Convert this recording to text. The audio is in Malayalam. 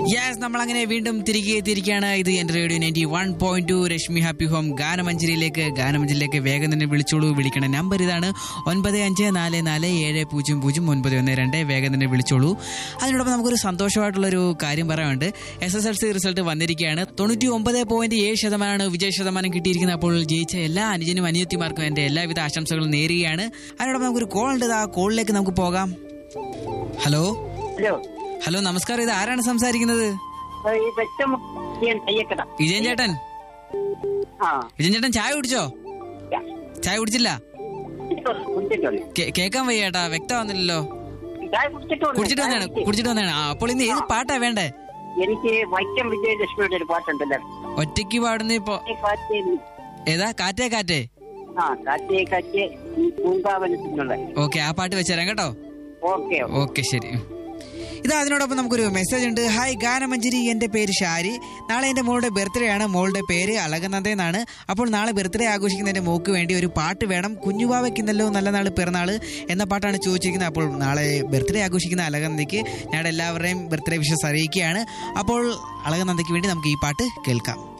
യെസ് നമ്മൾ അങ്ങനെ വീണ്ടും തിരികെ എത്തിയിരിക്കുകയാണ് ഇത് എന്റെ radio ninety one point two Rashmi happy home ഗാനമഞ്ചേരിയിലേക്ക് ഗാനമഞ്ചേരിയിലേക്ക് വേഗം തന്നെ വിളിച്ചോളൂ വിളിക്കണ നമ്പർ ഇതാണ് ഒൻപത് അഞ്ച് നാല് നാല് ഏഴ് പൂജ്യം പൂജ്യം ഒൻപത് ഒന്ന് രണ്ട് വേഗം തന്നെ വിളിച്ചോളൂ അതിനോടൊപ്പം നമുക്കൊരു സന്തോഷമായിട്ടുള്ളൊരു കാര്യം പറയാനുണ്ട് S S L C result വന്നിരിക്കുകയാണ് തൊണ്ണൂറ്റി ഒമ്പത് പോയിന്റ് ഏഴ് ശതമാനമാണ് വിജയ ശതമാനം കിട്ടിയിരിക്കുന്നത് അപ്പോൾ ജയിച്ച എല്ലാ അനുജനും അനുജത്തിമാർക്കും എന്റെ എല്ലാവിധ ആശംസകളും നേരുകയാണ് അതിനോടൊപ്പം നമുക്കൊരു കോൾ ഉണ്ട് ആ കോളിലേക്ക് നമുക്ക് പോകാം ഹലോ ഹലോ ഹലോ നമസ്കാരം ഇത് ആരാണ് സംസാരിക്കുന്നത് ഈ വ്യക്തമുഖ്യൻ തയ്യക്കട വിജയൻ ചേട്ടൻ ആ വിജയൻ ചേട്ടൻ ചായ കുടിച്ചോ ചായ കുടിച്ചില്ല കുടിച്ചിട്ടുണ്ട് കേ- കേക്കാൻ വയ്യ ചേട്ടാ വ്യക്തമാവുന്നില്ലല്ലോ ചായ കുടിച്ചിട്ടുണ്ട് കുടിച്ചിട്ട് വന്നാണ് കുടിച്ചിട്ട് വന്നാണ് ആ അപ്പോൾ ഇന്ന് ഏത് പാട്ടാ വേണ്ടേ എനിക്ക് വൈക്കം വിജയലക്ഷ്മിയുടെ ഒരു പാട്ടുണ്ടല്ലോ ഒറ്റയ്ക്ക് പാടുന്ന ഇപ്പൊ ഈ കാറ്റേ ഏതാ കാറ്റേ കാറ്റേ ആ കാറ്റേ കാറ്റേ ഈ പൂങ്കാവനത്തിനുള്ള ഓക്കെ ആ പാട്ട് വെച്ചുതരാം കേട്ടോ ഓക്കെ ഓക്കെ ശരി ഇത് അതിനോടൊപ്പം നമുക്കൊരു മെസ്സേജ് ഉണ്ട് ഹായ് ഗാനമഞ്ജരി എന്റെ പേര് ഷാരി നാളെ എന്റെ മോളുടെ ബർത്ത്ഡേ ആണ് മോളുടെ പേര് അളകനന്ദ എന്നാണ് അപ്പോൾ നാളെ ബർത്ത്ഡേ ആഘോഷിക്കുന്ന എന്റെ മോക്ക് വേണ്ടി ഒരു പാട്ട് വേണം കുഞ്ഞുവാവയ്ക്കുന്നല്ലോ നല്ല നാൾ പിറന്നാള് എന്ന പാട്ടാണ് ചോദിച്ചിരിക്കുന്നത് അപ്പോൾ നാളെ ബർത്ത്ഡേ ആഘോഷിക്കുന്ന അളകനന്ദയ്ക്ക് ഞങ്ങളുടെ എല്ലാവരുടെയും ബർത്ത്ഡേ വിഷസ് അറിയിക്കുകയാണ് അപ്പോൾ അളകനന്ദയ്ക്ക് വേണ്ടി നമുക്ക് ഈ പാട്ട് കേൾക്കാം